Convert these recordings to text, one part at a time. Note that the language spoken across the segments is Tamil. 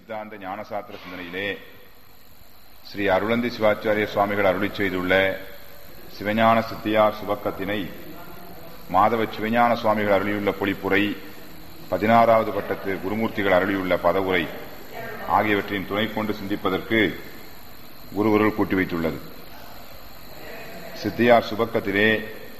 சித்தாந்த ஞானசாத்திர சிந்தனையிலே ஸ்ரீ அருளந்தி சிவாச்சாரிய சுவாமிகள் அருளி செய்துள்ள சிவஞான சித்தியார் சுபக்கத்தினை மாதவ சிவஞான சுவாமிகள் அருளியுள்ள பொழிப்புரை பதினாறாவது பட்டத்து குருமூர்த்திகள் அருளியுள்ள பதவுரை ஆகியவற்றின் துணை கொண்டு சிந்திப்பதற்கு குருவருள் கூட்டி வைத்துள்ளது சித்தியார் சுபக்கத்திலே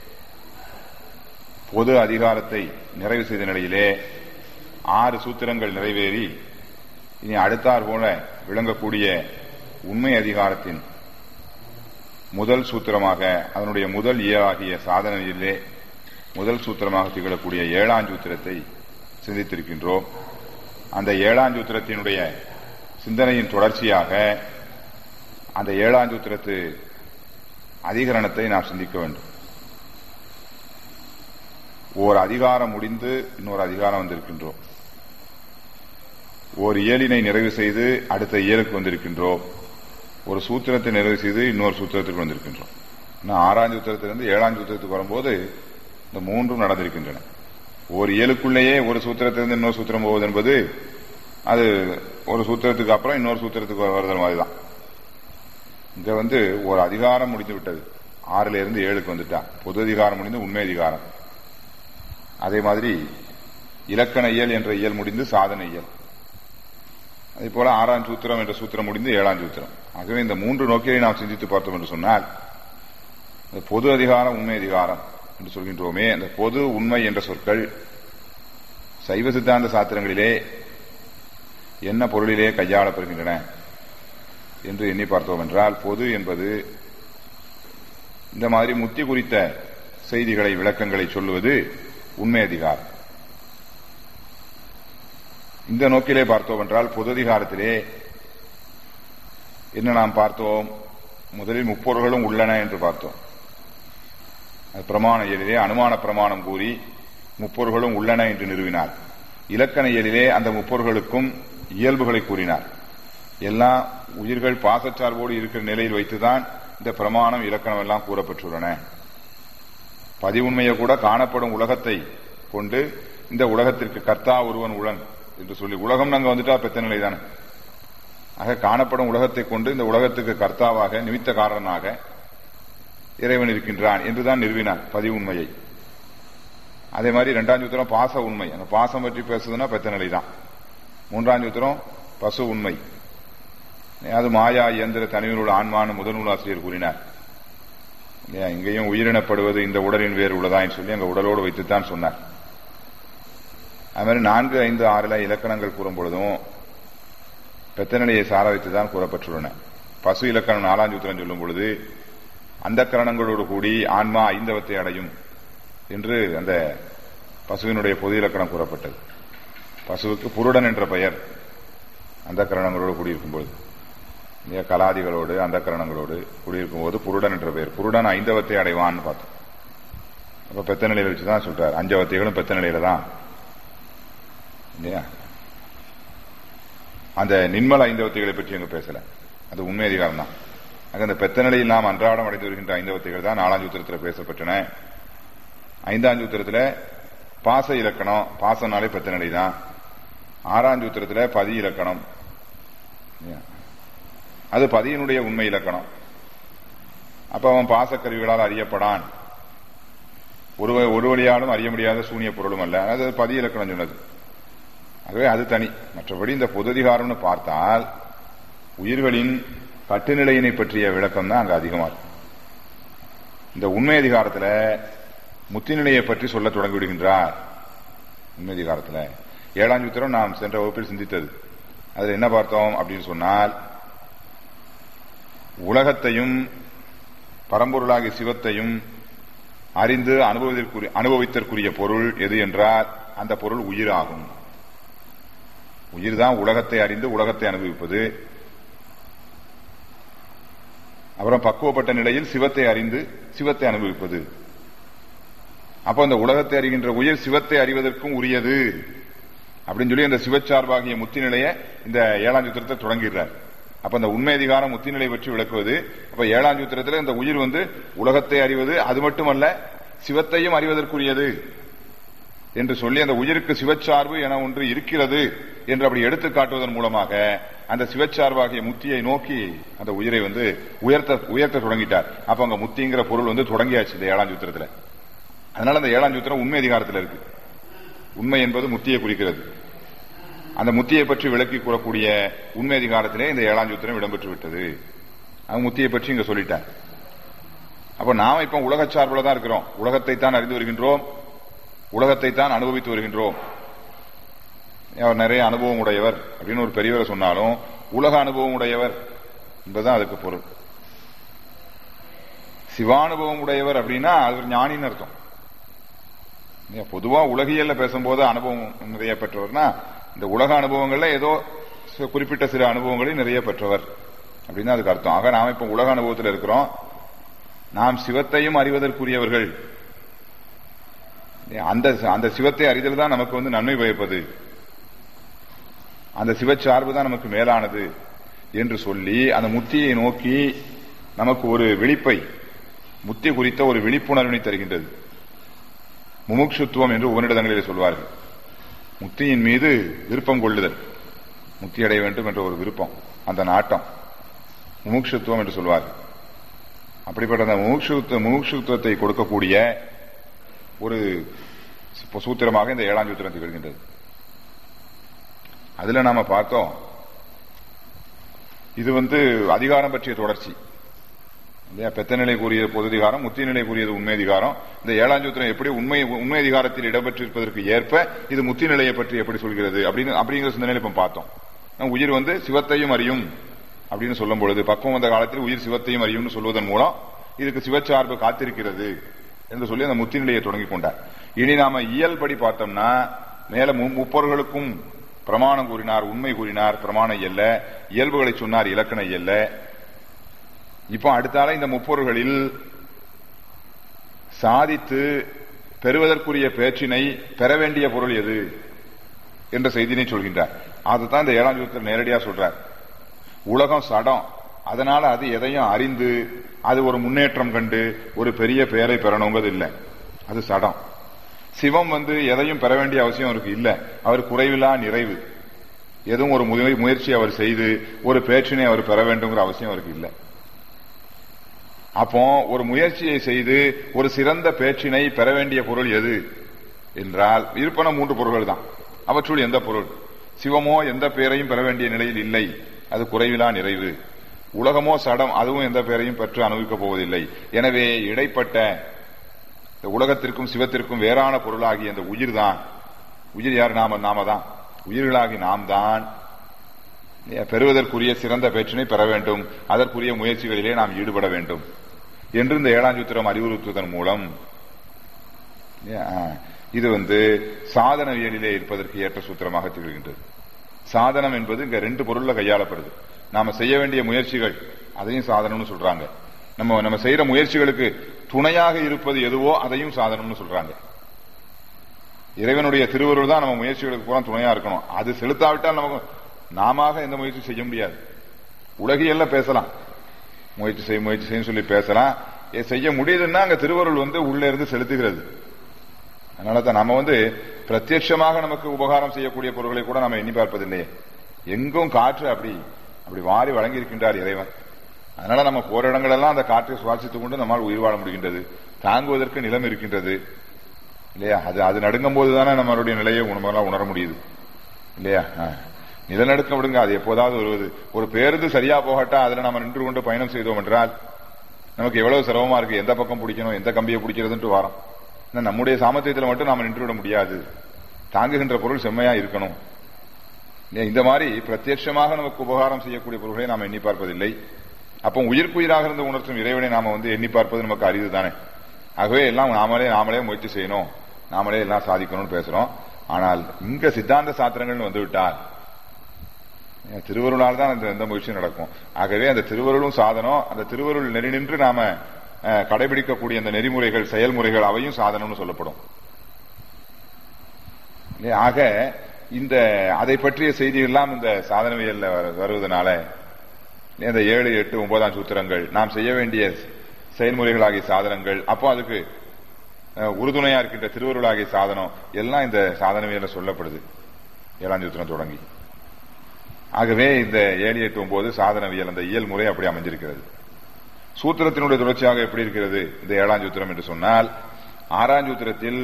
பொது அதிகாரத்தை நிறைவு செய்த நிலையிலே ஆறு சூத்திரங்கள் நிறைவேறி இனி அடுத்தார் போல விளங்கக்கூடிய உண்மை அதிகாரத்தின் முதல் சூத்திரமாக அதனுடைய முதல் இயலாகிய சாதனையிலே முதல் சூத்திரமாக திகழக்கூடிய ஏழாம் சூத்திரத்தை சிந்தித்திருக்கின்றோம் அந்த ஏழாம் சூத்திரத்தினுடைய சிந்தனையின் தொடர்ச்சியாக அந்த ஏழாம் சூத்திரத்து அதிகரணத்தை நாம் சிந்திக்க வேண்டும் ஓர் அதிகாரம் முடிந்து இன்னொரு அதிகாரம் வந்திருக்கின்றோம் ஓர் இயலினை நிறைவு செய்து அடுத்த இயலுக்கு வந்திருக்கின்றோம் ஒரு சூத்திரத்தை நிறைவு செய்து இன்னொரு சூத்திரத்துக்கு வந்திருக்கின்றோம் இன்னும் ஆறாம் சூத்திரத்திலிருந்து ஏழாம் சூத்திரத்துக்கு வரும்போது இந்த மூன்றும் நடந்திருக்கின்றன ஒரு இயலுக்குள்ளேயே ஒரு சூத்திரத்திலிருந்து இன்னொரு சூத்திரம் போவது என்பது அது ஒரு சூத்திரத்துக்கு அப்புறம் இன்னொரு சூத்திரத்துக்கு வருதல் மாதிரிதான் இங்க வந்து ஒரு அதிகாரம் முடிந்து விட்டது ஆறுல இருந்து ஏழுக்கு வந்துட்டான் பொது அதிகாரம் முடிந்து உண்மை அதிகாரம் அதே மாதிரி இலக்கண இயல் என்ற இயல் முடிந்து சாதன இயல் அதே போல ஆறாம் சூத்திரம் என்ற சூத்திரம் முடிந்து ஏழாம் சூத்திரம் ஆகவே இந்த மூன்று நோக்கியை நாம் சிந்தித்து பார்த்தோம் என்று சொன்னால் இந்த பொது அதிகாரம் உண்மை அதிகாரம் என்று சொல்கின்றோமே அந்த பொது உண்மை என்ற சொற்கள் சைவ சித்தாந்த சாத்திரங்களிலே என்ன பொருளிலே கையாளப்படுகின்றன என்று எண்ணி பார்த்தோம் என்றால் பொது என்பது இந்த மாதிரி முத்தி குறித்த செய்திகளை விளக்கங்களை சொல்லுவது உண்மை அதிகாரம் இந்த நோக்கிலே பார்த்தோம் என்றால் பொது அதிகாரத்திலே என்ன நாம் பார்த்தோம் முதலில் முப்பொருள்களும் உள்ளன என்று பார்த்தோம் பிரமாண இயலிலே அனுமான பிரமாணம் கூறி முப்பொருள்களும் உள்ளன என்று நிறுவினார் இலக்கண இயலிலே அந்த முப்பொருள்களுக்கும் இயல்புகளை கூறினார் எல்லா உயிர்கள் பாசச்சார்போடு இருக்கிற நிலையில் வைத்துதான் இந்த பிரமாணம் இலக்கணம் எல்லாம் கூறப்பட்டுள்ளன பதிவுண்மையை கூட காணப்படும் உலகத்தை கொண்டு இந்த உலகத்திற்கு கர்த்தா ஒருவன் உளன் என்று சொல்லி உலகம் நாங்க வந்துட்டா பெத்த நிலை தானே ஆக காணப்படும் உலகத்தை கொண்டு இந்த உலகத்துக்கு கர்த்தாவாக நிமித்த காரணனாக இறைவன் இருக்கின்றான் என்றுதான் நிறுவினார் பதிவு உண்மையை அதே மாதிரி இரண்டாம் சூத்திரம் பாச உண்மை அந்த பாசம் பற்றி பேசுதுன்னா பெத்த நிலை தான் மூன்றாம் சூத்திரம் பசு உண்மை அது மாயா இயந்திர தனிநூல் ஆன்மான முதல் நூலாசிரியர் கூறினார் இங்கேயும் உயிரினப்படுவது இந்த உடலின் வேறு உள்ளதான்னு சொல்லி அங்க உடலோடு வைத்துத்தான் சொன்னார் அது மாதிரி நான்கு ஐந்து ஆறுல இலக்கணங்கள் கூறும் பொழுதும் பெத்த நிலையை சார வைத்துதான் கூறப்பட்டுள்ளன பசு இலக்கணம் நாலாம் சூத்திரம் சொல்லும் பொழுது அந்த கரணங்களோடு கூடி ஆன்மா ஐந்தவத்தை அடையும் என்று அந்த பசுவினுடைய பொது இலக்கணம் கூறப்பட்டது பசுவுக்கு புருடன் என்ற பெயர் அந்த கரணங்களோடு கூடியிருக்கும் போது கலாதிகளோடு அந்த கரணங்களோடு குடியிருக்கும் போது புருடன் என்ற பெயர் புருடன் ஐந்தவத்தை அடைவான்னு பார்த்தோம் அப்ப பெத்த நிலையில வச்சுதான் சொல்றாரு அஞ்சவத்தைகளும் பெத்த நிலையில தான் இல்லையா அந்த நிர்மல ஐந்தவத்தைகளை பற்றி அங்க பேசல அது உண்மை அதிகாரம் தான் அங்க அந்த பெத்த நிலையில் நாம் அன்றாடம் அடைந்து வருகின்ற ஐந்தவத்தைகள் தான் நாலாம் சூத்திரத்தில் பேசப்பட்டன ஐந்தாம் சூத்திரத்தில் பாச இலக்கணம் பாசனாலே பெத்த நிலை தான் ஆறாம் சூத்திரத்தில் பதி இலக்கணம் அது பதியினுடைய உண்மை இலக்கணம் அப்ப அவன் பாசக்கருவிகளால் அறியப்படான் ஒரு ஒரு வழியாலும் அறிய முடியாத சூனிய பொருளும் அல்ல அது பதி இலக்கணம் சொன்னது ஆகவே அது தனி மற்றபடி இந்த பொததிகாரம்னு பார்த்தால் உயிர்களின் கட்டுநிலையினை பற்றிய விளக்கம் தான் அங்க அதிகமா இருக்கும் இந்த உண்மை அதிகாரத்துல முத்திநிலையை பற்றி சொல்ல தொடங்கி விடுகின்றார் உண்மை அதிகாரத்துல ஏழாம் சூத்திரம் நாம் சென்ற வகுப்பில் சிந்தித்தது அதுல என்ன பார்த்தோம் அப்படின்னு சொன்னால் உலகத்தையும் பரம்பொருளாகிய சிவத்தையும் அறிந்து அனுபவத்திற்குரிய அனுபவித்தற்குரிய பொருள் எது என்றால் அந்த பொருள் உயிராகும் உயிர் தான் உலகத்தை அறிந்து உலகத்தை அனுபவிப்பது அப்புறம் பக்குவப்பட்ட நிலையில் சிவத்தை அறிந்து சிவத்தை அனுபவிப்பது அப்ப அந்த உலகத்தை அறிகின்ற உயிர் சிவத்தை அறிவதற்கும் உரியது அப்படின்னு சொல்லி அந்த சிவச்சார்பாகிய முத்தி நிலையை இந்த ஏழாம் சூத்திரத்தை தொடங்கிடுறார் அப்ப அந்த உண்மை அதிகாரம் முத்தி நிலை பற்றி விளக்குவது அப்ப ஏழாம் சூத்திரத்தில் இந்த உயிர் வந்து உலகத்தை அறிவது அது மட்டுமல்ல சிவத்தையும் அறிவதற்குரியது என்று சொல்லி அந்த உயிருக்கு சிவச்சார்பு என ஒன்று இருக்கிறது என்று அப்படி எடுத்து காட்டுவதன் மூலமாக அந்த சிவச்சார்பாகிய முத்தியை நோக்கி அந்த உயிரை வந்து உயர்த்த உயர்த்த தொடங்கிட்டார் அப்ப அங்க முத்திங்கிற பொருள் வந்து தொடங்கியாச்சு இந்த ஏழாம் சூத்திரத்துல அதனால அந்த ஏழாம் சூத்திரம் உண்மை அதிகாரத்தில் இருக்கு உண்மை என்பது முத்தியை குறிக்கிறது அந்த முத்தியை பற்றி விளக்கி கூறக்கூடிய உண்மை அதிகாரத்திலே இந்த ஏழாம் சூத்திரம் இடம்பெற்று விட்டது அவன் முத்தியை பற்றி இங்க சொல்லிட்டார் அப்ப நாம இப்ப உலக சார்பில் தான் இருக்கிறோம் உலகத்தை தான் அறிந்து வருகின்றோம் உலகத்தை தான் அனுபவித்து வருகின்றோம் அவர் நிறைய அனுபவம் உடையவர் அப்படின்னு ஒரு பெரியவரை சொன்னாலும் உலக அனுபவம் உடையவர் என்பதுதான் அதுக்கு பொருள் சிவானுபவம் உடையவர் அப்படின்னா அது ஒரு ஞானின்னு அர்த்தம் பொதுவா உலகியல்ல பேசும்போது அனுபவம் நிறைய பெற்றவர்னா இந்த உலக அனுபவங்கள்ல ஏதோ குறிப்பிட்ட சில அனுபவங்களை நிறைய பெற்றவர் அப்படின்னு அதுக்கு அர்த்தம் ஆக நாம இப்ப உலக அனுபவத்தில் இருக்கிறோம் நாம் சிவத்தையும் அறிவதற்குரியவர்கள் அந்த அந்த சிவத்தை அறிதல் தான் நமக்கு வந்து நன்மை பயப்பது அந்த சிவச்சார்பு தான் நமக்கு மேலானது என்று சொல்லி அந்த முத்தியை நோக்கி நமக்கு ஒரு விழிப்பை முத்தி குறித்த ஒரு விழிப்புணர்வினை தருகின்றது முமுட்சுத்துவம் என்று உவனிடங்களில் சொல்வார்கள் முத்தியின் மீது விருப்பம் கொள்ளுதல் முக்தி அடைய வேண்டும் என்ற ஒரு விருப்பம் அந்த நாட்டம் முமுட்சுத்துவம் என்று சொல்வார்கள் அப்படிப்பட்ட அந்த முமுட்சுத்துவ முமுட்சுத்துவத்தை கொடுக்கக்கூடிய ஒரு சூத்திரமாக இந்த ஏழாம் சூத்திரம் திகழ்கின்றது அதுல நாம பார்த்தோம் இது வந்து அதிகாரம் பற்றிய தொடர்ச்சி இல்லையா பெத்த நிலை கூறிய பொது அதிகாரம் முத்தி நிலை கூறியது உண்மை அதிகாரம் இந்த ஏழாம் சூத்திரம் எப்படி உண்மை உண்மை அதிகாரத்தில் இடம்பெற்றிருப்பதற்கு ஏற்ப இது முத்தி நிலையை பற்றி எப்படி சொல்கிறது அப்படின்னு அப்படிங்கிற சிந்தனையில் இப்ப பார்த்தோம் உயிர் வந்து சிவத்தையும் அறியும் அப்படின்னு சொல்லும் பொழுது பக்குவம் வந்த காலத்தில் உயிர் சிவத்தையும் அறியும்னு சொல்வதன் மூலம் இதுக்கு சிவச்சார்பு காத்திருக்கிறது என்று சொல்லி அந்த முத்தி நிலையை தொடங்கி கொண்டார் இனி நாம இயல்படி பார்த்தோம்னா மேல முப்பொருள்களுக்கும் பிரமாணம் கூறினார் உண்மை கூறினார் பிரமாண இயல்ல இயல்புகளை சொன்னார் இலக்கண இயல்ல இப்போ அடுத்தால இந்த முப்பொருள்களில் சாதித்து பெறுவதற்குரிய பேச்சினை பெற வேண்டிய பொருள் எது என்ற செய்தினை சொல்கின்றார் அதுதான் இந்த ஏழாம் யுகத்தில் நேரடியா சொல்றார் உலகம் சடம் அதனால அது எதையும் அறிந்து அது ஒரு முன்னேற்றம் கண்டு ஒரு பெரிய பெயரை பெறணுங்கிறது இல்லை அது சடம் சிவம் வந்து எதையும் பெற வேண்டிய அவசியம் அவருக்கு இல்லை அவர் குறைவில்லா நிறைவு எதுவும் ஒரு முயற்சி அவர் செய்து ஒரு பேச்சினை அவர் பெற வேண்டுங்கிற அவசியம் அவருக்கு இல்லை அப்போ ஒரு முயற்சியை செய்து ஒரு சிறந்த பேச்சினை பெற வேண்டிய பொருள் எது என்றால் இருப்பன மூன்று பொருள்கள் தான் அவற்றுள் எந்த பொருள் சிவமோ எந்த பெயரையும் பெற வேண்டிய நிலையில் இல்லை அது குறைவிலா நிறைவு உலகமோ சடம் அதுவும் எந்த பெயரையும் பெற்று அனுபவிக்கப் போவதில்லை எனவே இடைப்பட்ட இந்த உலகத்திற்கும் சிவத்திற்கும் வேறான பொருளாகிய அந்த உயிர் தான் உயிர் யார் நாம நாம தான் உயிர்களாகி நாம் தான் பெறுவதற்குரிய சிறந்த பேச்சினை பெற வேண்டும் அதற்குரிய முயற்சிகளிலே நாம் ஈடுபட வேண்டும் என்று இந்த ஏழாம் சூத்திரம் அறிவுறுத்துவதன் மூலம் இது வந்து சாதனவியலிலே இருப்பதற்கு ஏற்ற சூத்திரமாக திகழ்கின்றது சாதனம் என்பது இங்க ரெண்டு பொருள்ல கையாளப்படுது நாம செய்ய வேண்டிய முயற்சிகள் அதையும் சாதனம்னு சொல்றாங்க நம்ம நம்ம செய்யற முயற்சிகளுக்கு துணையாக இருப்பது எதுவோ அதையும் சாதனம்னு சொல்றாங்க இறைவனுடைய திருவருள் தான் நம்ம முயற்சிகளுக்கு பூரா துணையா இருக்கணும் அது செலுத்தாவிட்டால் நமக்கு நாம எந்த முயற்சி செய்ய முடியாது உலகியல்ல பேசலாம் முயற்சி செய்ய முயற்சி செய்யும் சொல்லி பேசலாம் செய்ய முடியுதுன்னா அங்க திருவருள் வந்து உள்ள இருந்து செலுத்துகிறது அதனால தான் நம்ம வந்து பிரத்யட்சமாக நமக்கு உபகாரம் செய்யக்கூடிய பொருட்களை கூட நம்ம எண்ணி பார்ப்பதில்லையே எங்கும் காற்று அப்படி அப்படி வாரி வழங்கி இருக்கின்றார் இறைவன் அதனால நம்ம போற இடங்களெல்லாம் அந்த காற்றை சுவாசித்துக் கொண்டு நம்மால் உயிர் வாழ முடிகின்றது தாங்குவதற்கு நிலம் இருக்கின்றது இல்லையா அது அது நடுங்கும் போது தானே நம்மளுடைய நிலையை உணர்வெல்லாம் உணர முடியுது இல்லையா நிலநடுக்கம் விடுங்க அது எப்போதாவது வருவது ஒரு பேருந்து சரியா போகட்டா அதுல நம்ம நின்று கொண்டு பயணம் செய்தோம் என்றால் நமக்கு எவ்வளவு சிரமமா இருக்கு எந்த பக்கம் பிடிக்கணும் எந்த கம்பியை பிடிக்கிறதுன்ட்டு வரோம் நம்முடைய சாமர்த்தியத்தில் மட்டும் நாம நின்று விட முடியாது தாங்குகின்ற பொருள் செம்மையா இருக்கணும் இந்த மாதிரி பிரத்யட்சமாக நமக்கு உபகாரம் செய்யக்கூடிய பொருள்களை நாம் எண்ணி பார்ப்பதில்லை அப்போ உயிர்க்குயிராக இருந்த உணர்த்தும் இறைவனை நாம வந்து எண்ணி பார்ப்பது நமக்கு அரிது தானே ஆகவே எல்லாம் நாமளே நாமளே முயற்சி செய்யணும் நாமளே எல்லாம் சாதிக்கணும்னு பேசுறோம் ஆனால் இங்க சித்தாந்த சாத்திரங்கள் வந்துவிட்டால் திருவருளால் தான் அந்த எந்த முயற்சியும் நடக்கும் ஆகவே அந்த திருவருளும் சாதனம் அந்த திருவருள் நெறி நின்று நாம கடைபிடிக்கக்கூடிய அந்த நெறிமுறைகள் செயல்முறைகள் அவையும் சாதனம்னு சொல்லப்படும் ஆக இந்த அதை பற்றிய செய்திகள் எல்லாம் இந்த சாதனவியல்ல வருவதனால இந்த ஏழு எட்டு ஒன்பதாம் சூத்திரங்கள் நாம் செய்ய வேண்டிய செயல்முறைகளாகிய சாதனங்கள் அப்போ அதுக்கு உறுதுணையா இருக்கின்ற திருவருளாகிய சாதனம் எல்லாம் இந்த சாதனவியல சொல்லப்படுது ஏழாம் சூத்திரம் தொடங்கி ஆகவே இந்த ஏழு எட்டு ஒன்பது சாதனவியல் அந்த இயல் முறை அப்படி அமைஞ்சிருக்கிறது சூத்திரத்தினுடைய தொடர்ச்சியாக எப்படி இருக்கிறது இந்த ஏழாம் சூத்திரம் என்று சொன்னால் ஆறாம் சூத்திரத்தில்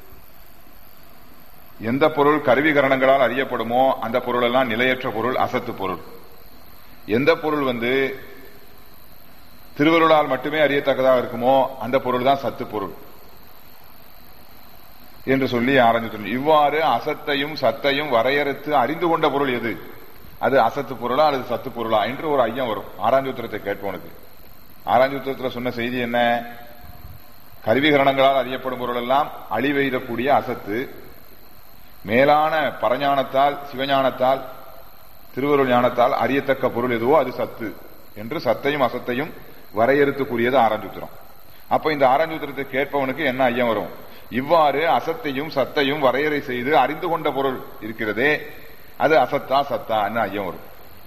எந்த பொருள் கருவிகரணங்களால் அறியப்படுமோ அந்த பொருள் எல்லாம் நிலையற்ற பொருள் அசத்து பொருள் எந்த பொருள் வந்து திருவருளால் மட்டுமே அறியத்தக்கதாக இருக்குமோ அந்த பொருள் தான் சத்து பொருள் என்று சொல்லி ஆரம்பித்தோம் இவ்வாறு அசத்தையும் சத்தையும் வரையறுத்து அறிந்து கொண்ட பொருள் எது அது அசத்து பொருளா அல்லது சத்து பொருளா என்று ஒரு ஐயம் வரும் ஆறாஞ்சூத்திரத்தை கேட்பவனுக்கு ஆறாஞ்சூத்திரத்தில் சொன்ன செய்தி என்ன கருவிகரணங்களால் அறியப்படும் பொருள் எல்லாம் அழிவெய்தக்கூடிய அசத்து மேலான பரஞானத்தால் சிவஞானத்தால் திருவருள் ஞானத்தால் அறியத்தக்க பொருள் எதுவோ அது சத்து என்று சத்தையும் அசத்தையும் வரையறுத்து கூறியது ஆரஞ்சூத்திரம் அப்ப இந்த ஆரஞ்சூத்திரத்தை கேட்பவனுக்கு என்ன ஐயம் வரும் இவ்வாறு அசத்தையும் சத்தையும் வரையறை செய்து அறிந்து கொண்ட பொருள் இருக்கிறதே அது அசத்தா சத்தா என்ன ஐயம் வரும்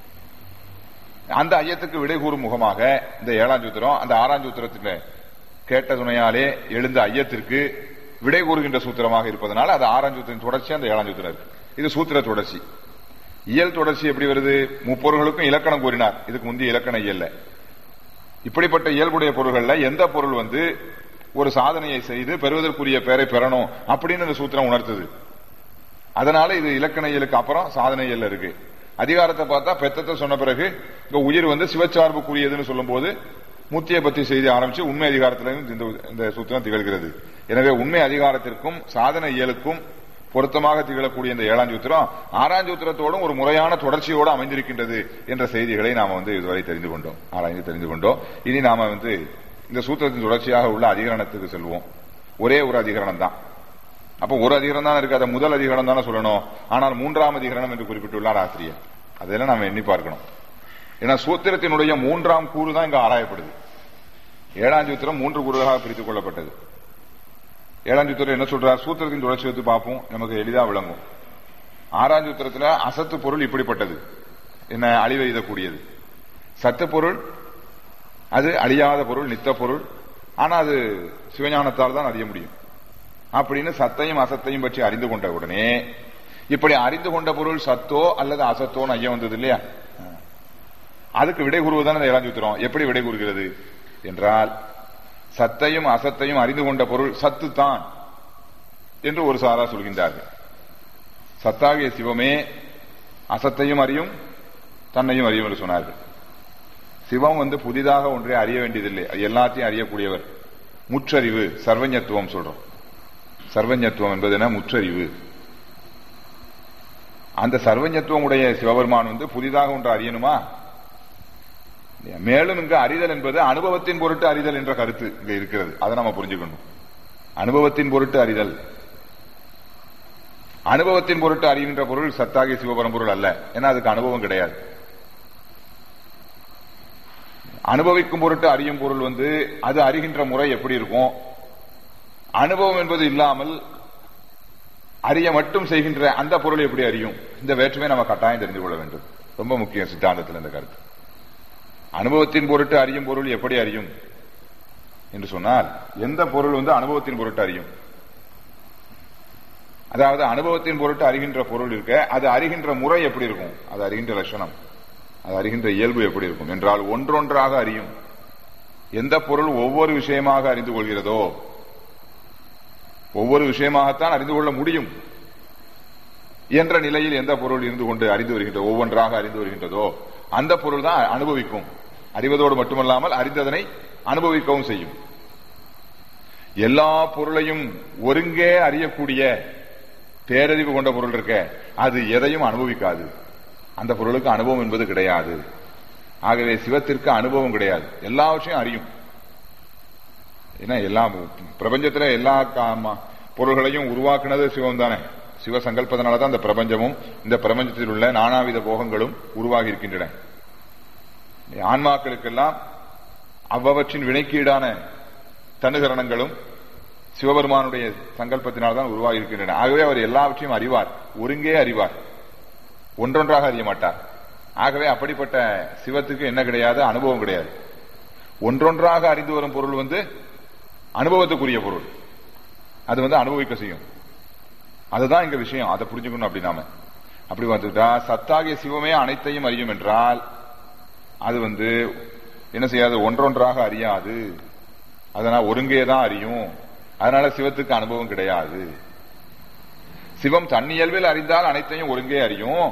அந்த ஐயத்துக்கு விடை கூறும் முகமாக இந்த ஏழாம் சூத்திரம் அந்த ஆறாம் சூத்திரத்தில் கேட்ட துணையாலே எழுந்த ஐயத்திற்கு விடை கூறுகின்ற சூத்திரமாக இருப்பதனால அது ஆறாம் சூத்திரம் தொடர்ச்சி அந்த ஏழாம் சூத்திரம் இருக்கு இது சூத்திர தொடர்ச்சி இயல் தொடர்ச்சி எப்படி வருது முப்பொருள்களுக்கும் இலக்கணம் கூறினார் இதுக்கு முந்தைய இலக்கண இயல்ல இப்படிப்பட்ட இயல்புடைய பொருள்கள்ல எந்த பொருள் வந்து ஒரு சாதனையை செய்து பெறுவதற்குரிய பெயரை பெறணும் அப்படின்னு இந்த சூத்திரம் உணர்த்துது அதனால இது இலக்கண இயலுக்கு அப்புறம் சாதனை இயல் இருக்கு அதிகாரத்தை பார்த்தா பெத்தத்தை சொன்ன பிறகு இங்க உயிர் வந்து சிவச்சார்புக்குரியதுன்னு சொல்லும் போது முத்திய பத்தி செய்தி ஆரம்பிச்சு உண்மை அதிகாரத்திலும் இந்த இந்த சூத்திரம் திகழ்கிறது எனவே உண்மை அதிகாரத்திற்கும் சாதன இயலுக்கும் பொருத்தமாக திகழக்கூடிய இந்த ஏழாம் சூத்திரம் ஆறாம் சூத்திரத்தோடும் ஒரு முறையான தொடர்ச்சியோடு அமைந்திருக்கின்றது என்ற செய்திகளை நாம வந்து இதுவரை தெரிந்து கொண்டோம் ஆராய்ந்து தெரிந்து கொண்டோம் இனி நாம வந்து இந்த சூத்திரத்தின் தொடர்ச்சியாக உள்ள அதிகரணத்துக்கு செல்வோம் ஒரே ஒரு அதிகரணம் தான் அப்ப ஒரு அதிகரணம் தான் இருக்கு அதை முதல் அதிகரணம் தானே சொல்லணும் ஆனால் மூன்றாம் அதிகரணம் என்று குறிப்பிட்டுள்ளார் ஆசிரியர் அதெல்லாம் நாம எண்ணி பார்க்கணும் ஏன்னா சூத்திரத்தினுடைய மூன்றாம் கூறு தான் இங்க ஆராயப்படுது ஏழாம் சூத்திரம் மூன்று கூறுகளாக பிரித்துக் கொள்ளப்பட்டது ஏழாம் சூத்திரம் என்ன சொல்றார் சூத்திரத்தின் தொடர்ச்சி எடுத்து பார்ப்போம் நமக்கு எளிதா விளங்கும் ஆறாம் சூத்திரத்துல அசத்து பொருள் இப்படிப்பட்டது என்ன அழிவை எய்தக்கூடியது சத்து பொருள் அது அழியாத பொருள் நித்த பொருள் ஆனா அது சிவஞானத்தால் தான் அறிய முடியும் அப்படின்னு சத்தையும் அசத்தையும் பற்றி அறிந்து கொண்ட உடனே இப்படி அறிந்து கொண்ட பொருள் சத்தோ அல்லது அசத்தோன்னு ஐயம் வந்தது இல்லையா அதுக்கு விடை கூறுவதுதான் ஏழாம் சூத்திரம் எப்படி விடை கூறுகிறது என்றால் சத்தையும் அசத்தையும் அறிந்து கொண்ட பொருள் சத்து தான் என்று ஒரு சாரா சொல்கின்றார்கள் சத்தாகிய சிவமே அசத்தையும் அறியும் தன்னையும் அறியும் என்று சொன்னார்கள் சிவம் வந்து புதிதாக ஒன்றை அறிய வேண்டியதில்லை எல்லாத்தையும் அறியக்கூடியவர் முற்றறிவு சர்வஞத்துவம் சொல்றோம் சர்வஞத்துவம் என்பது என்ன முற்றறிவு அந்த சர்வஞத்துவம் உடைய சிவபெருமான் வந்து புதிதாக ஒன்று அறியணுமா மேலும் இங்கு அறிதல் என்பது அனுபவத்தின் பொருட்டு அறிதல் என்ற கருத்து இங்க இருக்கிறது அதை நம்ம புரிஞ்சுக்கணும் அனுபவத்தின் பொருட்டு அறிதல் அனுபவத்தின் பொருட்டு அறிகின்ற பொருள் சத்தாகிய சிவபரம்பொருள் அல்ல ஏன்னா அதுக்கு அனுபவம் கிடையாது அனுபவிக்கும் பொருட்டு அறியும் பொருள் வந்து அது அறிகின்ற முறை எப்படி இருக்கும் அனுபவம் என்பது இல்லாமல் அறிய மட்டும் செய்கின்ற அந்த பொருள் எப்படி அறியும் இந்த வேற்றுமை நம்ம கட்டாயம் தெரிந்து கொள்ள வேண்டும் ரொம்ப முக்கியம் சித்தாந்தத்தில் இந்த கருத்து அனுபவத்தின் பொருட்டு அறியும் பொருள் எப்படி அறியும் என்று சொன்னால் எந்த பொருள் வந்து அனுபவத்தின் பொருட்டு அறியும் அதாவது அனுபவத்தின் பொருட்டு அறிகின்ற பொருள் இருக்க அது அறிகின்ற முறை எப்படி இருக்கும் அது அறிகின்ற லட்சணம் அது அறிகின்ற இயல்பு எப்படி இருக்கும் என்றால் ஒன்றொன்றாக அறியும் எந்த பொருள் ஒவ்வொரு விஷயமாக அறிந்து கொள்கிறதோ ஒவ்வொரு விஷயமாகத்தான் அறிந்து கொள்ள முடியும் என்ற நிலையில் எந்த பொருள் இருந்து கொண்டு அறிந்து வருகின்ற ஒவ்வொன்றாக அறிந்து வருகின்றதோ அந்த பொருள் தான் அனுபவிக்கும் அறிவதோடு மட்டுமல்லாமல் அறிந்ததனை அனுபவிக்கவும் செய்யும் எல்லா பொருளையும் ஒருங்கே அறியக்கூடிய பேரறிவு கொண்ட பொருள் இருக்க அது எதையும் அனுபவிக்காது அந்த பொருளுக்கு அனுபவம் என்பது கிடையாது ஆகவே சிவத்திற்கு அனுபவம் கிடையாது எல்லாவற்றையும் அறியும் ஏன்னா எல்லா பிரபஞ்சத்துல எல்லா பொருள்களையும் உருவாக்குனது சிவம் தானே சிவ சங்கல்பத்தினால தான் இந்த பிரபஞ்சமும் இந்த பிரபஞ்சத்தில் உள்ள நானாவித போகங்களும் உருவாகி இருக்கின்றன ஆன்மாக்களுக்கெல்லாம் அவ்வவற்றின் வினைக்கீடான தனுகரணங்களும் சிவபெருமானுடைய சங்கல்பத்தினால் தான் உருவாகி இருக்கின்றன ஆகவே அவர் எல்லாவற்றையும் அறிவார் ஒருங்கே அறிவார் ஒன்றொன்றாக அறிய மாட்டார் ஆகவே அப்படிப்பட்ட சிவத்துக்கு என்ன கிடையாது அனுபவம் கிடையாது ஒன்றொன்றாக அறிந்து வரும் பொருள் வந்து அனுபவத்துக்குரிய பொருள் அது வந்து அனுபவிக்க செய்யும் அதுதான் இங்க விஷயம் அதை புரிஞ்சுக்கணும் அப்படி நாம அப்படி வந்துட்டா சத்தாகிய சிவமே அனைத்தையும் அறியும் என்றால் அது வந்து என்ன செய்யாது ஒன்றொன்றாக அறியாது அதனால் ஒருங்கே தான் அறியும் அதனால சிவத்துக்கு அனுபவம் கிடையாது சிவம் தன்னியல்பில் அறிந்தால் அனைத்தையும் ஒருங்கே அறியும்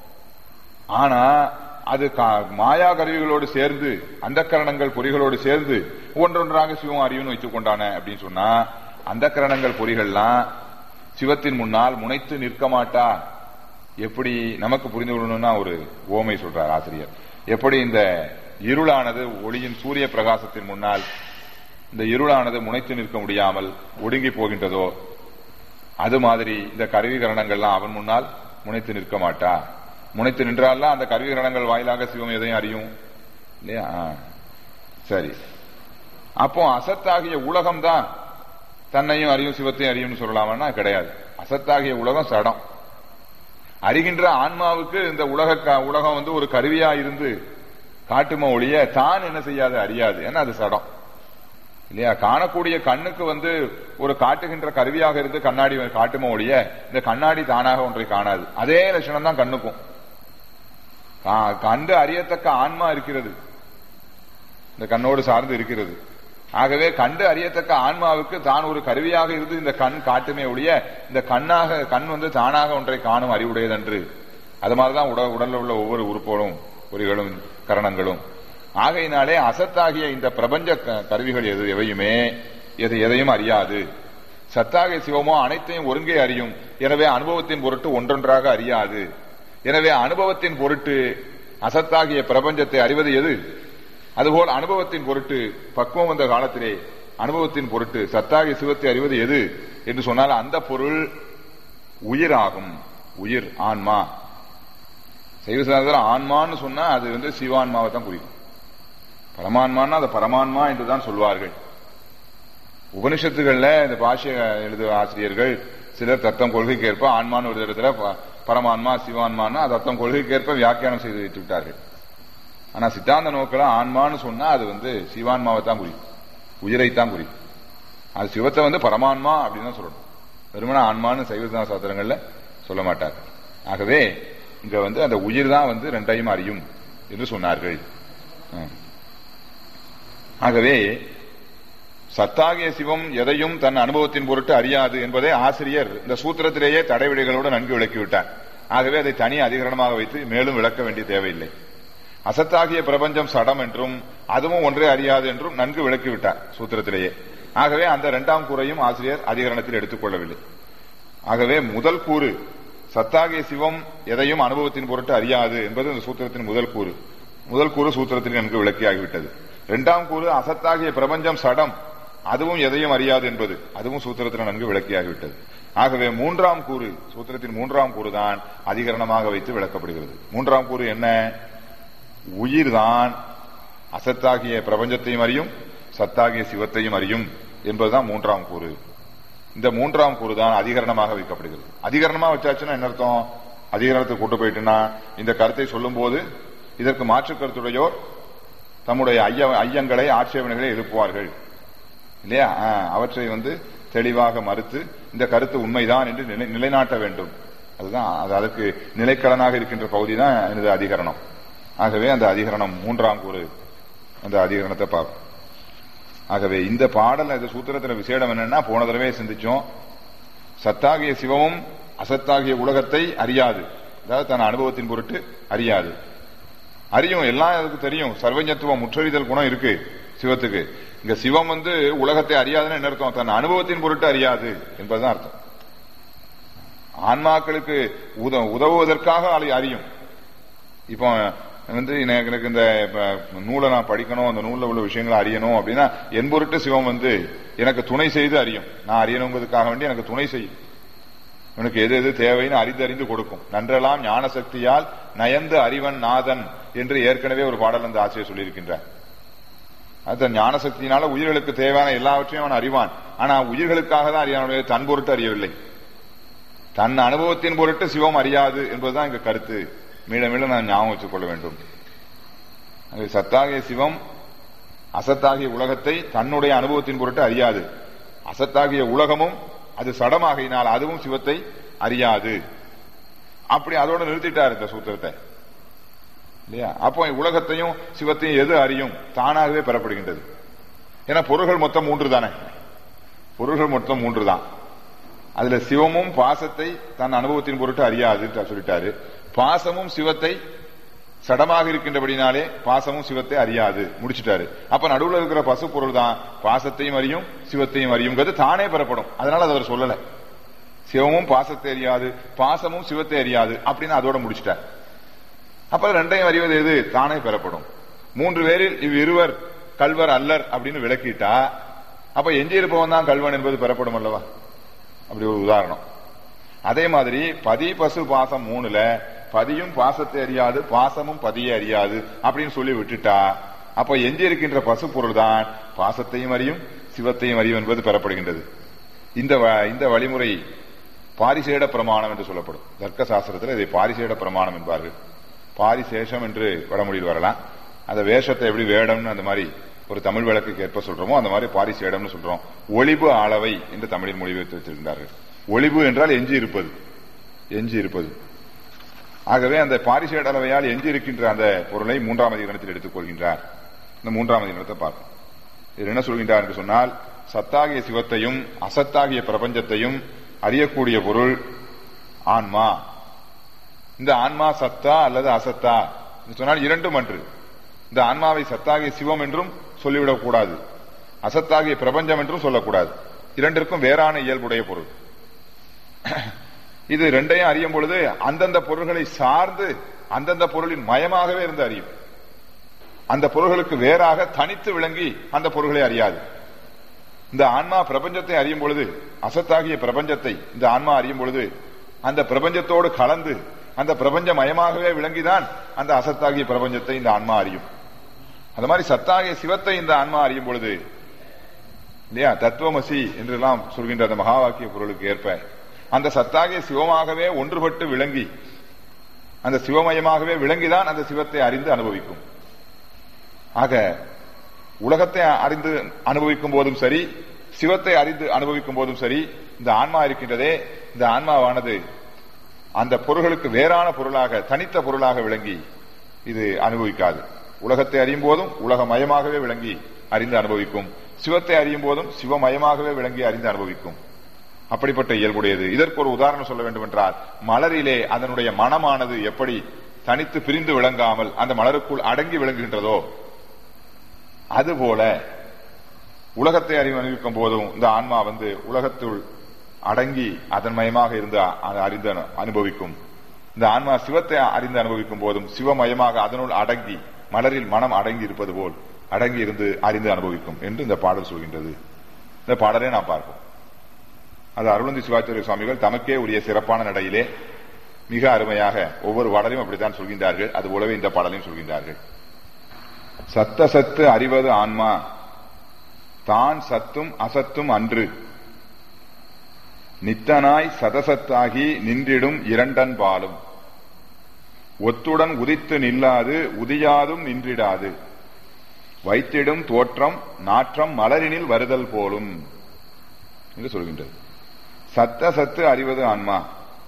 ஆனா அது கா- மாயா கருவிகளோடு சேர்ந்து அந்த கரணங்கள் பொறிகளோடு சேர்ந்து ஒன்றொன்றாக சிவம் அறியும்னு வைத்துக் கொண்டான அப்படின்னு சொன்னா அந்த கரணங்கள் பொறிகள்லாம் சிவத்தின் முன்னால் முனைத்து நிற்க மாட்டா எப்படி நமக்கு புரிந்து கொள்ளணும்னா ஒரு ஓமை சொல்றார் ஆசிரியர் எப்படி இந்த இருளானது ஒளியின் சூரிய பிரகாசத்தின் முன்னால் இந்த இருளானது முனைத்து நிற்க முடியாமல் ஒடுங்கி போகின்றதோ அது மாதிரி இந்த கருவிகரணங்கள்லாம் அவன் முன்னால் முனைத்து நிற்க மாட்டா முனைத்து நின்றாலாம் அந்த கருவிகரணங்கள் வாயிலாக சிவம் எதையும் அறியும் இல்லையா ஆ. சரி அப்போ அசத்தாகிய உலகம் தான் தன்னையும் அறியும் சிவத்தையும் அறியும்னு சொல்லலாமா கிடையாது அசத்தாகிய உலகம் சடம் அறிகின்ற ஆன்மாவுக்கு இந்த உலக க- உலகம் வந்து ஒரு கருவியா இருந்து காட்டும ஒழிய தான் என்ன செய்யாது அறியாது ஏன்னா அது சடம் இல்லையா காணக்கூடிய கண்ணுக்கு வந்து ஒரு காட்டுகின்ற கருவியாக இருந்து கண்ணாடி காட்டுமோ ஒழிய இந்த கண்ணாடி தானாக ஒன்றை காணாது அதே லட்சணம் தான் கண்ணுக்கும் கா- கண்டு அறியத்தக்க ஆன்மா இருக்கிறது இந்த கண்ணோடு சார்ந்து இருக்கிறது ஆகவே கண்டு அறியத்தக்க ஆன்மாவுக்கு தான் ஒரு கருவியாக இருந்து இந்த கண் காட்டுமே ஒழிய இந்த கண்ணாக கண் வந்து தானாக ஒன்றை காணும் அறிவுடையதன்று அது மாதிரிதான் உட உடல்ல உள்ள ஒவ்வொரு உறுப்புகளும் பொறிகளும் கரணங்களும் ஆகையினாலே அசத்தாகிய இந்த பிரபஞ்ச க- கருவிகள் எது எவையுமே எது எதையும் அறியாது சத்தாகிய சிவமோ அனைத்தையும் ஒருங்கே அறியும் எனவே அனுபவத்தின் பொருட்டு ஒன்றொன்றாக அறியாது எனவே அனுபவத்தின் பொருட்டு அசத்தாகிய பிரபஞ்சத்தை அறிவது எது அதுபோல் அனுபவத்தின் பொருட்டு பக்குவம் வந்த காலத்திலே அனுபவத்தின் பொருட்டு சத்தாகிய சிவத்தை அறிவது எது என்று சொன்னால் அந்த பொருள் உயிராகும் உயிர் ஆன்மா சைவ சாதத்தில் ஆன்மான்னு சொன்னா அது வந்து சிவான்மாவை தான் குறிக்கும் பரமான்மான்னா அது பரமான்மா என்றுதான் சொல்வார்கள் உபனிஷத்துகள்ல இந்த பாஷ்ய எழுதுவ ஆசிரியர்கள் சிலர் தத்தம் கொள்கைக்கேற்ப ஆன்மான்னு ஒரு இடத்துல ப- பரமான்மா சிவான்மான்னா அது தத்தம் கொள்கைக்கேற்ப வியாக்கியானம் செய்து வைத்து விட்டார்கள் ஆனா சித்தாந்த நோக்கில ஆன்மான்னு சொன்னா அது வந்து சிவான்மாவை தான் குறிக்கும் உயிரைத்தான் குறிக்கும் அது சிவத்தை வந்து பரமான்மா அப்படின்னு தான் சொல்லணும் வெறுமனே ஆன்மான்னு சைவ சித்தாந்த சாஸ்திரங்கள்ல சொல்ல மாட்டார்கள் ஆகவே இங்க வந்து அந்த உயிர் தான் வந்து ரெண்டையும் அறியும் என்று சொன்னார்கள் ம். ஆகவே சத்தாகிய சிவம் எதையும் தன் அனுபவத்தின் பொருட்டு அறியாது என்பதை ஆசிரியர் இந்த சூத்திரத்திலேயே தடைவிடைகளோடு நன்கு விளக்கிவிட்டார் ஆகவே அதை தனி அதிகரணமாக வைத்து மேலும் விளக்க வேண்டிய தேவையில்லை அசத்தாகிய பிரபஞ்சம் சடம் என்றும் அதுவும் ஒன்றே அறியாது என்றும் நன்கு விளக்கிவிட்டார் சூத்திரத்திலேயே ஆகவே அந்த இரண்டாம் கூறையும் ஆசிரியர் அதிகரணத்தில் எடுத்துக்கொள்ளவில்லை ஆகவே முதல் கூறு சத்தாகிய சிவம் எதையும் அனுபவத்தின் பொருட்டு அறியாது என்பது இந்த சூத்திரத்தின் முதல் கூறு முதல் கூறு சூத்திரத்தில் நன்கு விளக்கியாகிவிட்டது இரண்டாம் கூறு அசத்தாகிய பிரபஞ்சம் சடம் அதுவும் எதையும் அறியாது என்பது அதுவும் சூத்திரத்தில் நன்கு விளக்கியாகிவிட்டது ஆகவே மூன்றாம் கூறு சூத்திரத்தின் மூன்றாம் கூறு தான் அதிகரணமாக வைத்து விளக்கப்படுகிறது மூன்றாம் கூறு என்ன உயிர்தான் அசத்தாகிய பிரபஞ்சத்தையும் அறியும் சத்தாகிய சிவத்தையும் அறியும் என்பதுதான் மூன்றாம் கூறு இந்த மூன்றாம் கூறு தான் அதிகரணமாக வைக்கப்படுகிறது அதிகரணமா வச்சாச்சுன்னா என்ன அர்த்தம் அதிகரணத்துக்கு கூட்டு போயிட்டுன்னா இந்த கருத்தை சொல்லும் போது இதற்கு மாற்று கருத்துடையோர் தம்முடைய ஐய ஐயங்களை ஆட்சேபனைகளை எழுப்புவார்கள் இல்லையா ஆ, அவற்றை வந்து தெளிவாக மறுத்து இந்த கருத்து உண்மைதான் என்று நிலை- நிலைநாட்ட வேண்டும் அதுதான் அது அதற்கு நிலைக்கலனாக இருக்கின்ற பகுதி தான் எனது அதிகரணம் ஆகவே அந்த அதிகரணம் மூன்றாம் கூறு அந்த அதிகரணத்தை பார்ப்போம் ஆகவே இந்த பாடல் இந்த சூத்திரத்துல விசேடம் என்னன்னா போன தடவை சிந்திச்சோம் சத்தாகிய சிவமும் அசத்தாகிய உலகத்தை அறியாது அதாவது தன் அனுபவத்தின் பொருட்டு அறியாது அறியும் எல்லாம் அதுக்கு தெரியும் சர்வஞத்துவம் முற்றறிதல் குணம் இருக்கு சிவத்துக்கு இங்க சிவம் வந்து உலகத்தை அறியாதுன்னு என்ன அர்த்தம் தன் அனுபவத்தின் பொருட்டு அறியாது என்பதுதான் அர்த்தம் ஆன்மாக்களுக்கு உத உதவுவதற்காக அது அறியும் இப்போ வந்து எனக்கு எனக்கு இந்த இப்ப, நூலை நான் படிக்கணும் அந்த நூல்ல உள்ள விஷயங்களை அறியணும் அப்படின்னா என் பொருட்டு சிவம் வந்து எனக்கு துணை செய்து அறியும் நான் அறியணுங்கிறதுக்காக வேண்டி எனக்கு துணை செய்யும் உனக்கு எது எது தேவைன்னு அறிந்தறிந்து கொடுக்கும் நன்றெல்லாம் ஞான சக்தியால் நயந்து அறிவன் நாதன் என்று ஏற்கனவே ஒரு பாடல் அந்த ஆசிரியர் சொல்லியிருக்கின்றார் அந்த ஞான சக்தியினால உயிர்களுக்கு தேவையான எல்லாவற்றையும் அவன் அறிவான் ஆனா உயிர்களுக்காக தான் அறியானுடைய தன் பொருட்டு அறியவில்லை தன் அனுபவத்தின் பொருட்டு சிவம் அறியாது என்பதுதான் இங்க கருத்து மீள மீள நான் ஞாபகம் வச்சுக் கொள்ள வேண்டும் அது சத்தாகிய சிவம் அசத்தாகிய உலகத்தை தன்னுடைய அனுபவத்தின் பொருட்டு அறியாது அசத்தாகிய உலகமும் அது சடமாகையினால் அதுவும் சிவத்தை அறியாது அப்படி அதோட நிறுத்திட்டார் இந்த சூத்திரத்தை இல்லையா அப்போ உலகத்தையும் சிவத்தையும் எது அறியும் தானாகவே பெறப்படுகின்றது ஏன்னா பொருள்கள் மொத்தம் மூன்று தானே பொருள்கள் மொத்தம் மூன்று தான் அதுல சிவமும் பாசத்தை தன் அனுபவத்தின் பொருட்டு அறியாது சொல்லிட்டாரு பாசமும் சிவத்தை சடமாக இருக்கின்றபடினாலே பாசமும் சிவத்தை அறியாது முடிச்சிட்டாரு அப்ப நடுவுல இருக்கிற பசு பொருள் தான் பாசத்தையும் அறியும் சிவத்தையும் அறியுங்கிறது தானே பெறப்படும் அதனால அதை அவர் சொல்லல சிவமும் பாசத்தை அறியாது பாசமும் சிவத்தை அறியாது அப்படின்னு அதோட முடிச்சிட்டார் அப்ப ரெண்டையும் அறிவது எது தானே பெறப்படும் மூன்று பேரில் இவ்விருவர் கல்வர் அல்லர் அப்படின்னு விளக்கிட்டா அப்ப எஞ்சி இருப்பவன் தான் கல்வன் என்பது பெறப்படும் அல்லவா அப்படி ஒரு உதாரணம் அதே மாதிரி பதி பசு பாசம் மூணுல பதியும் பாசத்தை அறியாது பாசமும் பதியை அறியாது அப்படின்னு சொல்லி விட்டுட்டா அப்ப எஞ்சி இருக்கின்ற பசு பொருள் தான் பாசத்தையும் அறியும் சிவத்தையும் அறியும் என்பது பெறப்படுகின்றது இந்த இந்த வழிமுறை பாரிசேட பிரமாணம் என்று சொல்லப்படும் தர்க்க சாஸ்திரத்தில் இதை பாரிசேட பிரமாணம் என்பார்கள் பாரிசேஷம் என்று வடமொழியில் வரலாம் அந்த வேஷத்தை எப்படி வேடம்னு அந்த மாதிரி ஒரு தமிழ் வழக்குக்கு ஏற்ப சொல்றோமோ அந்த மாதிரி பாரிசேடம்னு சொல்றோம் ஒளிபு அளவை என்று தமிழில் மொழிபெயர்த்து வச்சிருக்கிறார்கள் ஒளிபு என்றால் எஞ்சி இருப்பது எஞ்சி இருப்பது ஆகவே அந்த பாரிசேட அளவையால் எஞ்சி இருக்கின்ற அந்த பொருளை மூன்றாம் அதிகாரத்தில் எடுத்துக் கொள்கின்றார் இந்த மூன்றாம் அதிகாரத்தை பார்ப்போம் இது என்ன சொல்கின்றார் என்று சொன்னால் சத்தாகிய சிவத்தையும் அசத்தாகிய பிரபஞ்சத்தையும் அறியக்கூடிய பொருள் ஆன்மா இந்த ஆன்மா சத்தா அல்லது அசத்தா சொன்னால் இரண்டும் அன்று இந்த ஆன்மாவை சத்தாகிய சிவம் என்றும் சொல்லிவிடக் கூடாது அசத்தாகிய பிரபஞ்சம் என்றும் சொல்லக்கூடாது இரண்டிற்கும் வேறான இயல்புடைய பொருள் இது ரெண்டையும் அறியும் பொழுது அந்தந்த பொருள்களை சார்ந்து அந்தந்த பொருளின் மயமாகவே இருந்து அறியும் அந்த பொருள்களுக்கு வேறாக தனித்து விளங்கி அந்த பொருள்களை அறியாது இந்த ஆன்மா பிரபஞ்சத்தை அறியும் பொழுது அசத்தாகிய பிரபஞ்சத்தை இந்த ஆன்மா அறியும் பொழுது அந்த பிரபஞ்சத்தோடு கலந்து அந்த பிரபஞ்ச மயமாகவே விளங்கிதான் அந்த அசத்தாகிய பிரபஞ்சத்தை இந்த ஆன்மா அறியும் அந்த மாதிரி சத்தாகிய சிவத்தை இந்த ஆன்மா அறியும் பொழுது இல்லையா தத்துவமசி என்றெல்லாம் சொல்கின்ற அந்த மகா வாக்கிய பொருளுக்கு ஏற்ப அந்த சத்தாகிய சிவமாகவே ஒன்றுபட்டு விளங்கி அந்த சிவமயமாகவே விளங்கிதான் அந்த சிவத்தை அறிந்து அனுபவிக்கும் ஆக உலகத்தை அறிந்து அனுபவிக்கும் போதும் சரி சிவத்தை அறிந்து அனுபவிக்கும் போதும் சரி இந்த ஆன்மா இருக்கின்றதே இந்த ஆன்மாவானது அந்த பொருள்களுக்கு வேறான பொருளாக தனித்த பொருளாக விளங்கி இது அனுபவிக்காது உலகத்தை அறியும் போதும் உலகமயமாகவே விளங்கி அறிந்து அனுபவிக்கும் சிவத்தை அறியும் போதும் சிவமயமாகவே விளங்கி அறிந்து அனுபவிக்கும் அப்படிப்பட்ட இயல்புடையது இதற்கு ஒரு உதாரணம் சொல்ல வேண்டும் என்றால் மலரிலே அதனுடைய மனமானது எப்படி தனித்து பிரிந்து விளங்காமல் அந்த மலருக்குள் அடங்கி விளங்குகின்றதோ அதுபோல உலகத்தை அறிவு அனுபவிக்கும் போதும் இந்த ஆன்மா வந்து உலகத்துள் அடங்கி அதன் மயமாக இருந்து அறிந்து அனுபவிக்கும் இந்த ஆன்மா சிவத்தை அறிந்து அனுபவிக்கும் போதும் சிவமயமாக அதனுள் அடங்கி மலரில் மனம் அடங்கி இருப்பது போல் அடங்கி இருந்து அறிந்து அனுபவிக்கும் என்று இந்த பாடல் சொல்கின்றது இந்த பாடலை நாம் பார்ப்போம் அது அருளந்தி சிவாச்சாரிய சுவாமிகள் தமக்கே உரிய சிறப்பான நடையிலே மிக அருமையாக ஒவ்வொரு பாடலையும் அப்படித்தான் சொல்கின்றார்கள் அது போலவே இந்த பாடலையும் சொல்கின்றார்கள் சத்த சத்து அறிவது ஆன்மா தான் சத்தும் அசத்தும் அன்று நித்தனாய் சதசத்தாகி நின்றிடும் இரண்டன் பாலும் ஒத்துடன் உதித்து நில்லாது உதியாதும் நின்றிடாது வைத்திடும் தோற்றம் நாற்றம் மலரினில் வருதல் போலும் என்று சொல்கின்றது சத்த சத்து அறிவது ஆன்மா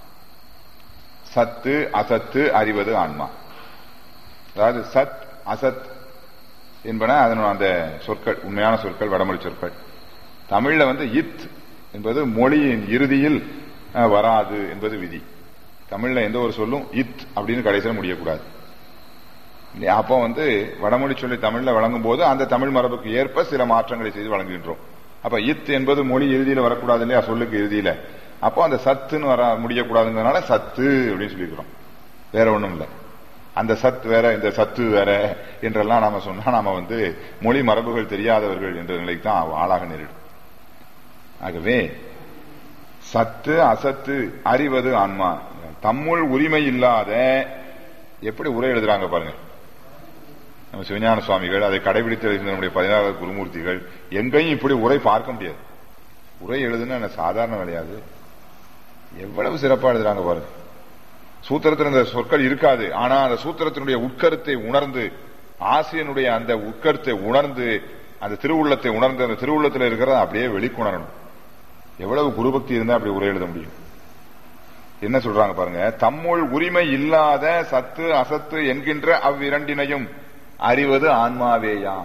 சத்து அசத்து அறிவது ஆன்மா அதாவது சத் அசத் என்பன அதனோட அந்த சொற்கள் உண்மையான சொற்கள் வடமொழி சொற்கள் தமிழ்ல வந்து இத் என்பது மொழியின் இறுதியில் வராது என்பது விதி தமிழ்ல எந்த ஒரு சொல்லும் இத் அப்படின்னு கடைசியில் முடியக்கூடாது அப்போ வந்து வடமொழி சொல்லி தமிழ்ல வழங்கும் போது அந்த தமிழ் மரபுக்கு ஏற்ப சில மாற்றங்களை செய்து வழங்குகின்றோம் அப்ப இத் என்பது மொழி இறுதியில வரக்கூடாது இல்லையா சொல்லுக்கு இறுதியில அப்போ அந்த சத்துன்னு வர முடியக்கூடாதுங்கிறதுனால சத்து அப்படின்னு சொல்லிக்கிறோம் வேற ஒண்ணும் இல்லை அந்த சத் வேற இந்த சத்து வேற என்றெல்லாம் நாம சொன்னா நாம வந்து மொழி மரபுகள் தெரியாதவர்கள் என்ற நிலைக்கு தான் ஆளாக நேரிடும் ஆகவே சத்து அசத்து அறிவது ஆன்மா தம்முள் உரிமை இல்லாத எப்படி உரை எழுதுறாங்க பாருங்க நம்ம சிவஞான சுவாமிகள் அதை கடைபிடித்து எழுதின நம்முடைய பதினாறு குருமூர்த்திகள் எங்கேயும் இப்படி உரை பார்க்க முடியாது உரை எழுதுன்னு சாதாரண விளையாது எவ்வளவு சிறப்பா எழுதுறாங்க பாருங்க சூத்திரத்தில் இந்த சொற்கள் இருக்காது ஆனா அந்த சூத்திரத்தினுடைய உட்கருத்தை உணர்ந்து ஆசிரியனுடைய அந்த உட்கருத்தை உணர்ந்து அந்த திருவுள்ளத்தை உணர்ந்து அந்த திருவுள்ளத்தில் இருக்கிறத அப்படியே வெளிக்கொணரணும் எவ்வளவு குருபக்தி இருந்தா அப்படி உரை எழுத முடியும் என்ன சொல்றாங்க பாருங்க தம்முள் உரிமை இல்லாத சத்து அசத்து என்கின்ற அவ்விரண்டினையும் அறிவது ஆன்மாவேயாம்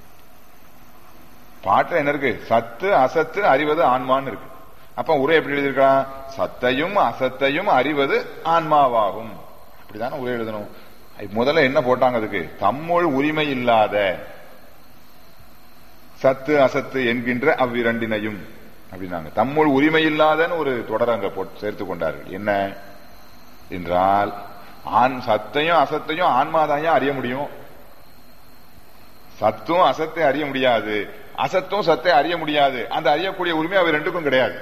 பாட்டுல என்ன இருக்கு சத்து அசத்து அறிவது ஆன்மான்னு இருக்கு அப்ப உரை எப்படி எழுதியிருக்கான் சத்தையும் அசத்தையும் அறிவது ஆன்மாவாகும் அப்படிதானே உரை எழுதணும் முதல்ல என்ன போட்டாங்க அதுக்கு தம்முள் உரிமை இல்லாத சத்து அசத்து என்கின்ற அவ்விரண்டினையும் அப்படின்னாங்க தம்முள் உரிமை இல்லாதன்னு ஒரு தொடர் அங்க போட்டு சேர்த்து கொண்டார்கள் என்ன என்றால் ஆண் சத்தையும் அசத்தையும் ஆன்மாதான் அறிய முடியும் சத்தும் அசத்தை அறிய முடியாது அசத்தும் சத்தை அறிய முடியாது அந்த அறியக்கூடிய உரிமை அவை ரெண்டுக்கும் கிடையாது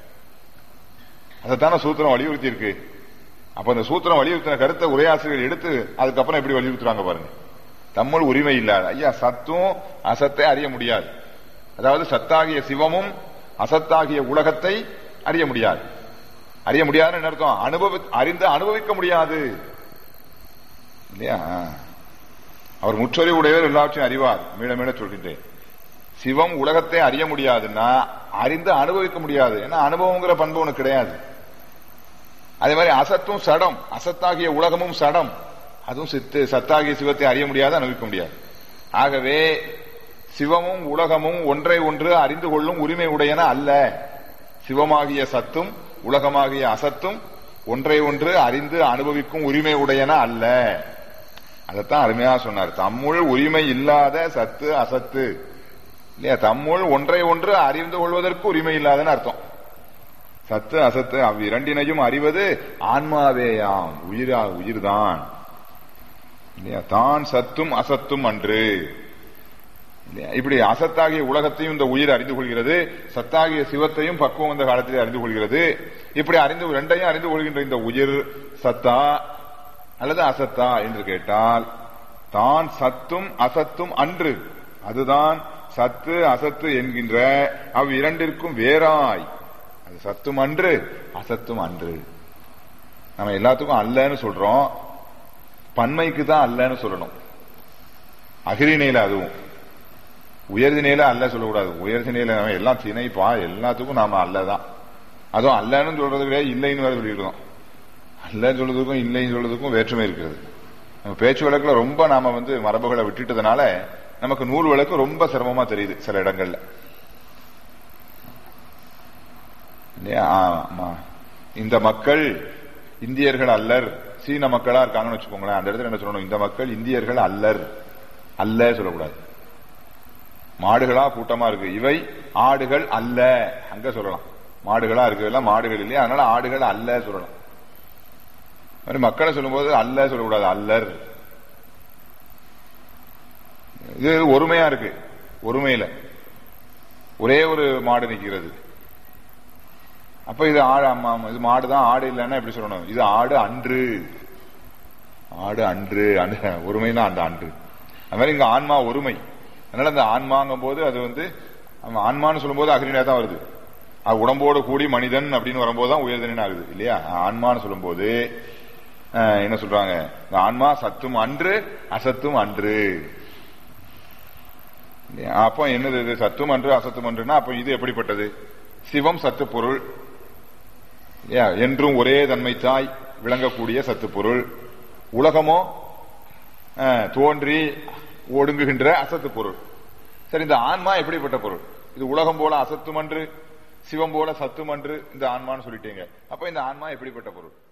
அதைத்தான சூத்திரம் வலியுறுத்தி இருக்கு அப்ப அந்த சூத்திரம் வலியுறுத்தின கருத்தை உரையாசிரியர்கள் எடுத்து அதுக்கப்புறம் எப்படி வலியுறுத்துறாங்க பாருங்க தம்முள் உரிமை இல்லாத ஐயா சத்தும் அசத்தை அறிய முடியாது அதாவது சத்தாகிய சிவமும் அசத்தாகிய உலகத்தை அறிய முடியாது அறிய முடியாதுன்னு அர்த்தம் அனுபவி அறிந்து அனுபவிக்க முடியாது இல்லையா அவர் முற்றறிவு உடையவர் எல்லாவற்றையும் அறிவார் மீள மீள சொல்கின்றேன் சிவம் உலகத்தை அறிய முடியாதுன்னா அறிந்து அனுபவிக்க முடியாது ஏன்னா அனுபவங்கிற பண்பு உனக்கு கிடையாது அதே மாதிரி அசத்தும் சடம் அசத்தாகிய உலகமும் சடம் அதுவும் சித்து சத்தாகிய சிவத்தை அறிய முடியாது அனுபவிக்க முடியாது ஆகவே சிவமும் உலகமும் ஒன்றை ஒன்று அறிந்து கொள்ளும் உரிமை உடையன அல்ல சிவமாகிய சத்தும் உலகமாகிய அசத்தும் ஒன்றை ஒன்று அறிந்து அனுபவிக்கும் உரிமை உடையன அல்ல அதைத்தான் அருமையா சொன்னார் தம்முள் உரிமை இல்லாத சத்து அசத்து இல்லையா தம்முள் ஒன்றை ஒன்று அறிந்து கொள்வதற்கு உரிமை இல்லாதன்னு அர்த்தம் சத்து அசத்து அவ்விரண்டினையும் அறிவது ஆன்மாவேயாம் உயிரா உயிர்தான் இல்லையா தான் சத்தும் அசத்தும் அன்று இப்படி அசத்தாகிய உலகத்தையும் இந்த உயிர் அறிந்து கொள்கிறது சத்தாகிய சிவத்தையும் பக்குவம் இந்த காலத்திலே அறிந்து கொள்கிறது இப்படி அறிந்து ரெண்டையும் அறிந்து கொள்கின்ற இந்த உயிர் சத்தா அல்லது அசத்தா என்று கேட்டால் தான் சத்தும் அசத்தும் அன்று அதுதான் சத்து அசத்து என்கின்ற அவ் இரண்டிற்கும் வேறாய் அது சத்தும் அன்று அசத்தும் அன்று நம்ம எல்லாத்துக்கும் அல்லன்னு சொல்றோம் பன்மைக்கு தான் அல்லன்னு சொல்லணும் அகிரிணையில அதுவும் உயர்திணையில அல்ல சொல்லக்கூடாது உயர்திணையில நம்ம எல்லாம் திணைப்பா எல்லாத்துக்கும் நாம அல்லதான் அதுவும் அல்லன்னு சொல்றது கிடையாது இல்லைன்னு வேற சொல்லிடுறோம் அல்லன்னு சொல்றதுக்கும் இல்லைன்னு சொல்றதுக்கும் வேற்றுமை இருக்கிறது நம்ம பேச்சு வழக்குல ரொம்ப நாம வந்து மரபுகளை விட்டுட்டதுனால நமக்கு நூல் வழக்கு ரொம்ப சிரமமா தெரியுது சில இடங்கள்ல இந்த மக்கள் இந்தியர்கள் அல்லர் சீன மக்களா இருக்காங்கன்னு வச்சுக்கோங்களேன் அந்த இடத்துல என்ன சொல்லணும் இந்த மக்கள் இந்தியர்கள் அல்லர் அல்ல சொல்லக்கூடாது மாடுகளா கூட்டமா இருக்கு இவை ஆடுகள் அல்ல அங்க சொல்லலாம் மாடுகளா இருக்கிறதுல மாடுகள் இல்லையா அதனால ஆடுகள் அல்ல சொல்லலாம் மாதிரி மக்களை சொல்லும்போது அல்ல சொல்லக்கூடாது அல்லர் இது ஒருமையா இருக்கு ஒருமையில ஒரே ஒரு மாடு நிக்கிறது அப்ப இது ஆடு அம்மா இது மாடுதான் ஆடு இல்லைன்னா எப்படி சொல்லணும் இது ஆடு அன்று ஆடு அன்று ஒருமைனா அந்த அன்று அது மாதிரி இங்க ஆன்மா ஒருமை அதனால அந்த ஆன்மாங்கும் போது அது வந்து ஆன்மான்னு சொல்லும்போது அகிரினா தான் வருது அது உடம்போடு கூடி மனிதன் அப்படின்னு வரும்போது தான் உயர்தனின் ஆகுது இல்லையா ஆன்மான்னு சொல்லும்போது என்ன சொல்றாங்க இந்த ஆன்மா சத்தும் அன்று அசத்தும் அன்று அப்போ என்னது இது சத்தும் அன்று அசத்தும் அன்றுனா அப்போ இது எப்படிப்பட்டது சிவம் சத்து பொருள் என்றும் ஒரே தன்மை தாய் விளங்கக்கூடிய சத்து பொருள் உலகமோ தோன்றி ஒடுங்குகின்ற அசத்து பொருள் சரி இந்த ஆன்மா எப்படிப்பட்ட பொருள் இது உலகம் போல அசத்தும் அன்று சிவம் போல சத்தும் அன்று இந்த ஆன்மான்னு சொல்லிட்டீங்க அப்ப இந்த ஆன்மா எப்படிப்பட்ட பொருள்